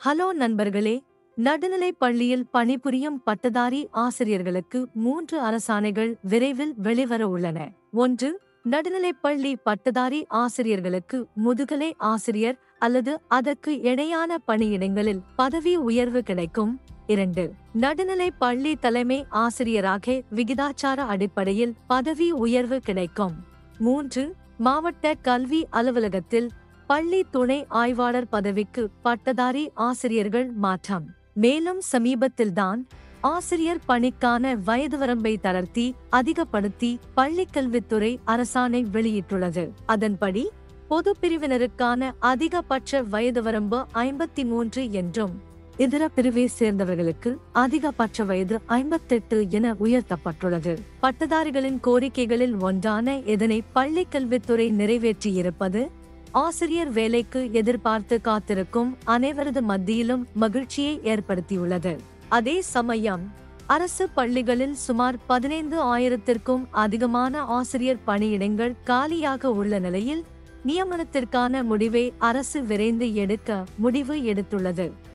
hello நண்பர்களே நடுநிலைப் பள்ளியில் பணிபுரியும் பட்டதாரி ஆசிரியர்களுக்கு மூன்று அரசாணைகள் விரைவில் வெளிவர உள்ளன ஒன்று நடுநிலைப் பள்ளி பட்டதாரி ஆசிரியர்களுக்கு முதுகலை ஆசிரியர் அல்லது அதற்கு இணையான பணியிடங்களில் பதவி உயர்வு கிடைக்கும் இரண்டு நடுநிலைப் பள்ளி தலைமை ஆசிரியராக விகிதாச்சார அடிப்படையில் பதவி உயர்வு கிடைக்கும் மூன்று மாவட்ட கல்வி அலுவலகத்தில் பள்ளி துணை ஆய்வாளர் பதவிக்கு பட்டதாரி ஆசிரியர்கள் மாற்றம் மேலும் சமீபத்தில்தான் ஆசிரியர் பணிக்கான வயது வரம்பை தளர்த்தி அதிகப்படுத்தி பள்ளிக்கல்வித்துறை அரசாணை வெளியிட்டுள்ளது அதன்படி பொது பிரிவினருக்கான அதிகபட்ச வயது வரம்பு ஐம்பத்தி மூன்று என்றும் இதர பிரிவை சேர்ந்தவர்களுக்கு அதிகபட்ச வயது ஐம்பத்தெட்டு என உயர்த்தப்பட்டுள்ளது பட்டதாரிகளின் கோரிக்கைகளில் ஒன்றான இதனை பள்ளிக்கல்வித்துறை நிறைவேற்றியிருப்பது ஆசிரியர் வேலைக்கு எதிர்பார்த்து காத்திருக்கும் அனைவரது மத்தியிலும் மகிழ்ச்சியை ஏற்படுத்தியுள்ளது அதே சமயம் அரசு பள்ளிகளில் சுமார் பதினைந்து ஆயிரத்திற்கும் அதிகமான ஆசிரியர் பணியிடங்கள் காலியாக உள்ள நிலையில் நியமனத்திற்கான முடிவை அரசு விரைந்து எடுக்க முடிவு எடுத்துள்ளது